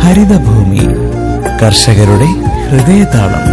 ഹരിതഭൂമി കർഷകരുടെ ഹൃദയതാളം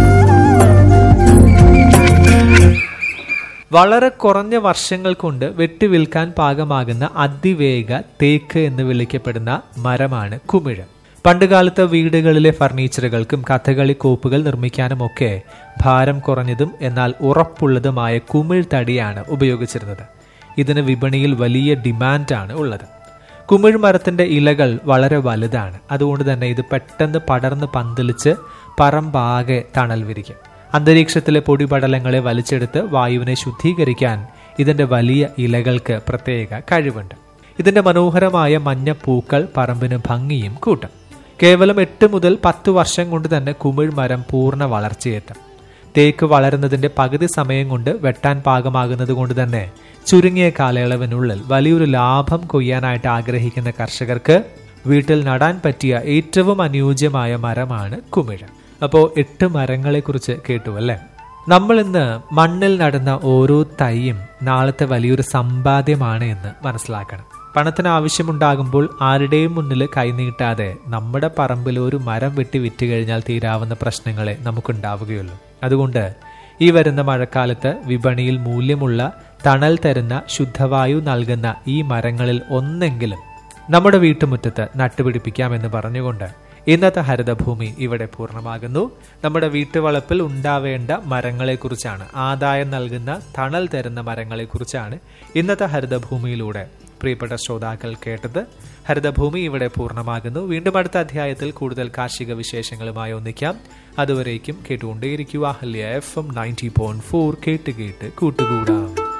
വളരെ കുറഞ്ഞ വർഷങ്ങൾ കൊണ്ട് വെട്ടിവിൽക്കാൻ പാകമാകുന്ന അതിവേഗ തേക്ക് എന്ന് വിളിക്കപ്പെടുന്ന മരമാണ് കുമിഴ് പണ്ടുകാലത്ത് വീടുകളിലെ ഫർണിച്ചറുകൾക്കും കഥകളി കോപ്പുകൾ നിർമ്മിക്കാനുമൊക്കെ ഭാരം കുറഞ്ഞതും എന്നാൽ ഉറപ്പുള്ളതുമായ കുമിഴ് തടിയാണ് ഉപയോഗിച്ചിരുന്നത് ഇതിന് വിപണിയിൽ വലിയ ഡിമാൻഡാണ് ഉള്ളത് കുമിഴ് മരത്തിന്റെ ഇലകൾ വളരെ വലുതാണ് അതുകൊണ്ട് തന്നെ ഇത് പെട്ടെന്ന് പടർന്ന് പന്തലിച്ച് പറമ്പാകെ തണൽ വിരിക്കും അന്തരീക്ഷത്തിലെ പൊടിപടലങ്ങളെ വലിച്ചെടുത്ത് വായുവിനെ ശുദ്ധീകരിക്കാൻ ഇതിന്റെ വലിയ ഇലകൾക്ക് പ്രത്യേക കഴിവുണ്ട് ഇതിന്റെ മനോഹരമായ മഞ്ഞ പൂക്കൾ പറമ്പിന് ഭംഗിയും കൂട്ടും കേവലം എട്ട് മുതൽ പത്ത് വർഷം കൊണ്ട് തന്നെ കുമിഴ് മരം പൂർണ്ണ വളർച്ചയെത്തും തേക്ക് വളരുന്നതിന്റെ പകുതി സമയം കൊണ്ട് വെട്ടാൻ പാകമാകുന്നത് കൊണ്ട് തന്നെ ചുരുങ്ങിയ കാലയളവിനുള്ളിൽ വലിയൊരു ലാഭം കൊയ്യാനായിട്ട് ആഗ്രഹിക്കുന്ന കർഷകർക്ക് വീട്ടിൽ നടാൻ പറ്റിയ ഏറ്റവും അനുയോജ്യമായ മരമാണ് കുമിഴ് അപ്പോൾ എട്ട് മരങ്ങളെക്കുറിച്ച് കേട്ടു അല്ലേ നമ്മൾ ഇന്ന് മണ്ണിൽ നടുന്ന ഓരോ തൈയും നാളത്തെ വലിയൊരു സമ്പാദ്യമാണ് എന്ന് മനസ്സിലാക്കണം പണത്തിന് ആവശ്യമുണ്ടാകുമ്പോൾ ആരുടെയും മുന്നിൽ കൈനീട്ടാതെ നമ്മുടെ പറമ്പിൽ ഒരു മരം വെട്ടി വിറ്റ് കഴിഞ്ഞാൽ തീരാവുന്ന പ്രശ്നങ്ങളെ നമുക്കുണ്ടാവുകയുള്ളൂ അതുകൊണ്ട് ഈ വരുന്ന മഴക്കാലത്ത് വിപണിയിൽ മൂല്യമുള്ള തണൽ തരുന്ന ശുദ്ധവായു നൽകുന്ന ഈ മരങ്ങളിൽ ഒന്നെങ്കിലും നമ്മുടെ വീട്ടുമുറ്റത്ത് നട്ടുപിടിപ്പിക്കാമെന്ന് പറഞ്ഞുകൊണ്ട് ഇന്നത്തെ ഹരിതഭൂമി ഇവിടെ പൂർണ്ണമാകുന്നു നമ്മുടെ വീട്ടുവളപ്പിൽ ഉണ്ടാവേണ്ട മരങ്ങളെക്കുറിച്ചാണ് ആദായം നൽകുന്ന തണൽ തരുന്ന മരങ്ങളെക്കുറിച്ചാണ് ഇന്നത്തെ ഹരിതഭൂമിയിലൂടെ പ്രിയപ്പെട്ട ശ്രോതാക്കൾ കേട്ടത് ഹരിതഭൂമി ഇവിടെ പൂർണ്ണമാകുന്നു വീണ്ടും അടുത്ത അധ്യായത്തിൽ കൂടുതൽ കാർഷിക വിശേഷങ്ങളുമായി ഒന്നിക്കാം അതുവരേക്കും കേട്ടുകൊണ്ടേയിരിക്കുക ഹല്യ F M ninety point four കേട്ട് കേട്ട് കൂട്ടുകൂടാം